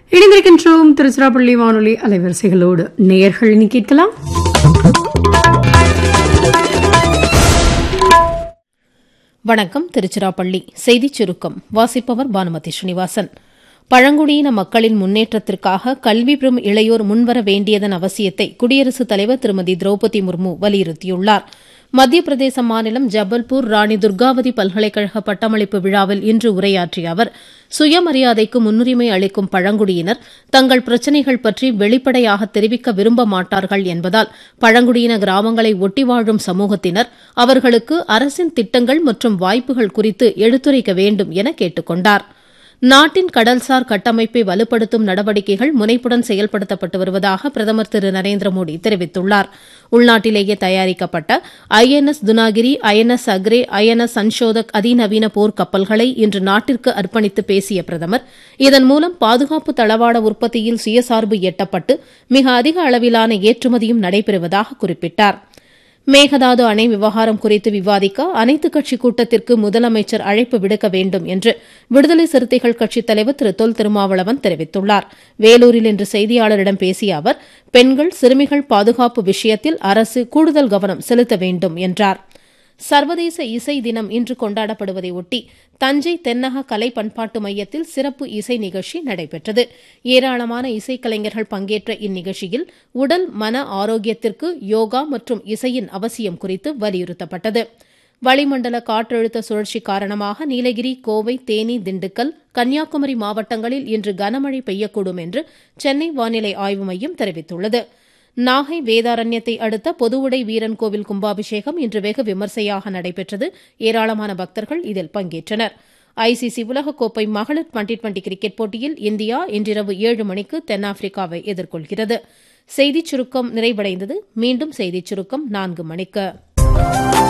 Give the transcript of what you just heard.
இணைந்திருக்கின்றோம் திருச்சிராப்பள்ளி வானொலி அலைவரிசைகளோடு நேயர்கள் இனி கேட்கலாம் வணக்கம் திருச்சிராப்பள்ளி செய்திச் சுருக்கம் வாசிப்பவர் பானுமதி ஸ்ரீனிவாசன் பழங்குடியின மக்களின் முன்னேற்றத்திற்காக கல்வி பெறும் இளையோர் முன்வர வேண்டியதன் அவசியத்தை குடியரசுத் தலைவர் திருமதி திரௌபதி முர்மு வலியுறுத்தியுள்ளார் மத்திய பிரதேச மாநிலம் ஜபல்பூர் ராணி துர்காவதி பல்கலைக்கழக பட்டமளிப்பு விழாவில் இன்று உரையாற்றிய அவர் சுயமரியாதைக்கு முன்னுரிமை அளிக்கும் பழங்குடியினர் தங்கள் பிரச்சினைகள் பற்றி வெளிப்படையாக தெரிவிக்க விரும்ப மாட்டார்கள் என்பதால் பழங்குடியின கிராமங்களை ஒட்டி வாழும் சமூகத்தினர் அவர்களுக்கு அரசின் திட்டங்கள் மற்றும் வாய்ப்புகள் குறித்து எடுத்துரைக்க வேண்டும் என கேட்டுக் கொண்டாா் நாட்டின் கடல்சார் கட்டமைப்பை வலுப்படுத்தும் நடவடிக்கைகள் முனைப்புடன் செயல்படுத்தப்பட்டு வருவதாக பிரதமர் திரு நரேந்திர மோடி தெரிவித்துள்ளார் உள்நாட்டிலேயே தயாரிக்கப்பட்ட INS Dunagiri INS Agray INS Sanshodhak அதிநவீன போர் கப்பல்களை இன்று நாட்டிற்கு அர்ப்பணித்து பேசிய பிரதமர் இதன் மூலம் பாதுகாப்பு தளவாட உற்பத்தியில் சுயசார்பு எட்டப்பட்டு மிக அதிக அளவிலான ஏற்றுமதியும் நடைபெறுவதாக குறிப்பிட்டாா் மேகதாது அணை விவகாரம் குறித்து விவாதிக்க அனைத்துக் கட்சி கூட்டத்திற்கு முதலமைச்சர் அழைப்பு விடுக்க வேண்டும் என்று விடுதலை சிறுத்தைகள் கட்சித் தலைவர் திரு தொல் திருமாவளவன் தெரிவித்துள்ளார் வேலூரில் இன்று செய்தியாளரிடம் பேசிய அவர் பெண்கள் சிறுமிகள் பாதுகாப்பு விஷயத்தில் அரசு கூடுதல் கவனம் செலுத்த வேண்டும் என்றார் சர்வதேச இசை தினம் இன்று கொண்டாடப்படுவதை ஒட்டி தஞ்சை தென்னக கலை பண்பாட்டு மையத்தில் சிறப்பு இசை நிகழ்ச்சி நடைபெற்றது ஏராளமான இசைக்கலைஞர்கள் பங்கேற்ற இந்நிகழ்ச்சியில் உடல் மன ஆரோக்கியத்திற்கு யோகா மற்றும் இசையின் அவசியம் குறித்து வலியுறுத்தப்பட்டது வளிமண்டல காற்றழுத்த சுழற்சி காரணமாக நீலகிரி கோவை தேனி திண்டுக்கல் கன்னியாகுமரி மாவட்டங்களில் இன்று கனமழை பெய்யக்கூடும் என்று சென்னை வானிலை ஆய்வு மையம் தெரிவித்துள்ளது நாகை வேதாரண்யத்தை அடுத்த பொதுவுடை வீரன் கோவில் கும்பாபிஷேகம் இன்று வெகு விமர்சையாக நடைபெற்றது ஏராளமான பக்தர்கள் இதில் பங்கேற்றனர் ஐசிசி உலகக்கோப்பை மகளிர் டுவெண்டி டுவெண்டி கிரிக்கெட் போட்டியில் இந்தியா இன்றிரவு ஏழு மணிக்கு தென்னாப்பிரிக்காவை எதிர்கொள்கிறது செய்திச் சுருக்கம் நிறைவடைந்தது மீண்டும் செய்திச் சுருக்கம் நான்கு மணிக்கு